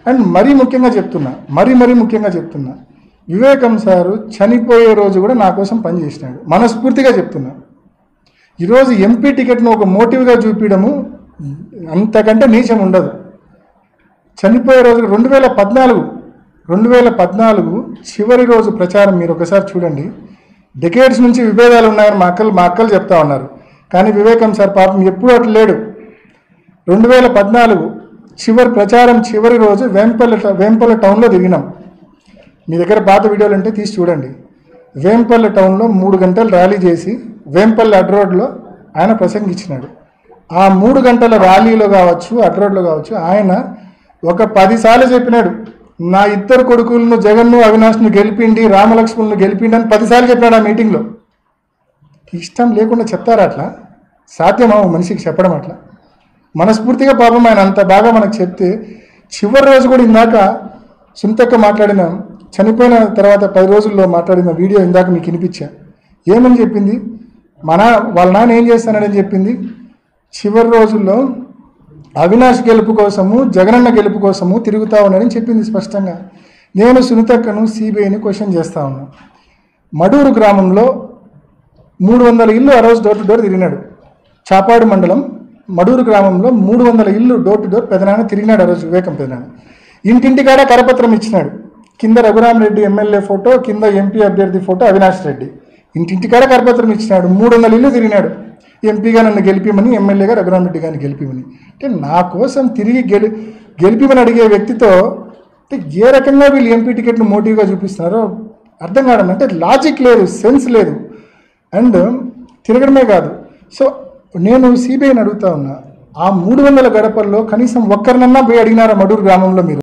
and మరీ ముఖ్యంగా చెప్తున్నా మరీ మరీ ముఖ్యంగా చెప్తున్నా వివేకం సారు చనిపోయే రోజు కూడా నా కోసం పనిచేసినాడు మనస్ఫూర్తిగా చెప్తున్నా ఈరోజు ఎంపీ టికెట్ను ఒక మోటివ్గా చూపించడము అంతకంటే నీచం ఉండదు చనిపోయే రోజు రెండు వేల పద్నాలుగు రెండు వేల పద్నాలుగు చివరి రోజు ప్రచారం మీరు ఒకసారి చూడండి డెకేడ్స్ నుంచి విభేదాలు ఉన్నాయని మా అక్కలు మా అక్కలు చెప్తా ఉన్నారు కానీ వివేకం సార్ పాపం ఎప్పుడూ అట్లా లేడు రెండు వేల పద్నాలుగు చివరి ప్రచారం చివరి రోజు వేంపల్లి ట- వేంపల్లి టౌన్లో దిగినాం మీ దగ్గర పాత వీడియోలు ఉంటే తీసి చూడండి వేంపల్లి టౌన్లో మూడు గంటలు ర్యాలీ చేసి వేంపల్లి అడ్ రోడ్లో ఆయన ప్రసంగించినాడు ఆ మూడు గంటల ర్యాలీలో కావచ్చు అడ్ రోడ్లో కావచ్చు ఆయన ఒక పదిసార్లు చెప్పినాడు నా ఇద్దరు కొడుకులను జగన్ను అవినాష్ను గెలిపిండి రామలక్ష్మణ్ను గెలిపిండి అని పదిసార్లు చెప్పినాడు ఆ మీటింగ్లో ఇష్టం లేకుండా చెప్తారా అట్లా సాధ్యమా ఓ మనిషికి చెప్పడం అట్లా మనస్ఫూర్తిగా పాపం ఆయన అంత బాగా మనకు చెప్తే చివరి రోజు కూడా ఇందాక సుంతక్క మాట్లాడిన చనిపోయిన తర్వాత పది రోజుల్లో మాట్లాడిన వీడియో ఇందాక మీకు వినిపించా ఏమని చెప్పింది మన వాళ్ళ నాన్న ఏం చేస్తానని చెప్పింది చివరి రోజుల్లో అవినాష్ గెలుపు కోసము జగనన్న గెలుపు కోసము తిరుగుతా ఉన్నాడని చెప్పింది స్పష్టంగా నేను సునీతక్కను సిబిఐని క్వశ్చన్ చేస్తా ఉన్నాను మడూరు గ్రామంలో మూడు వందల ఇల్లు ఆ రోజు డోర్ టు డోర్ తిరిగినాడు చాపాడు మండలం మడూరు గ్రామంలో మూడు వందల ఇల్లు డోర్ టు డోర్ పెదనాన్న తిరిగినాడు ఆ రోజు వివేకం పెదనాన్న ఇంటింటికాడ కరపత్రం ఇచ్చినాడు కింద రఘురామ్ రెడ్డి ఎమ్మెల్యే ఫోటో కింద ఎంపీ అభ్యర్థి ఫోటో అవినాష్ రెడ్డి ఇంటింటికాడ కరపత్రం ఇచ్చినాడు మూడు వందల ఇల్లు తిరిగినాడు ఎంపీగా నన్ను గెలిపిమని ఎమ్మెల్యేగా రఘురామ్ రెడ్డి గారిని గెలిపిమని అంటే నా కోసం తిరిగి గెలి గెలిపిమని అడిగే వ్యక్తితో అంటే ఏ రకంగా వీళ్ళు ఎంపీ టికెట్ను మోటివ్గా చూపిస్తున్నారో అర్థం కావడం అంటే లాజిక్ లేదు సెన్స్ లేదు అండ్ తిరగడమే కాదు సో నేను సిబిఐని అడుగుతా ఉన్నా ఆ మూడు వందల గడపల్లో కనీసం ఒక్కరినన్నా పోయి అడిగినారా మడూరు గ్రామంలో మీరు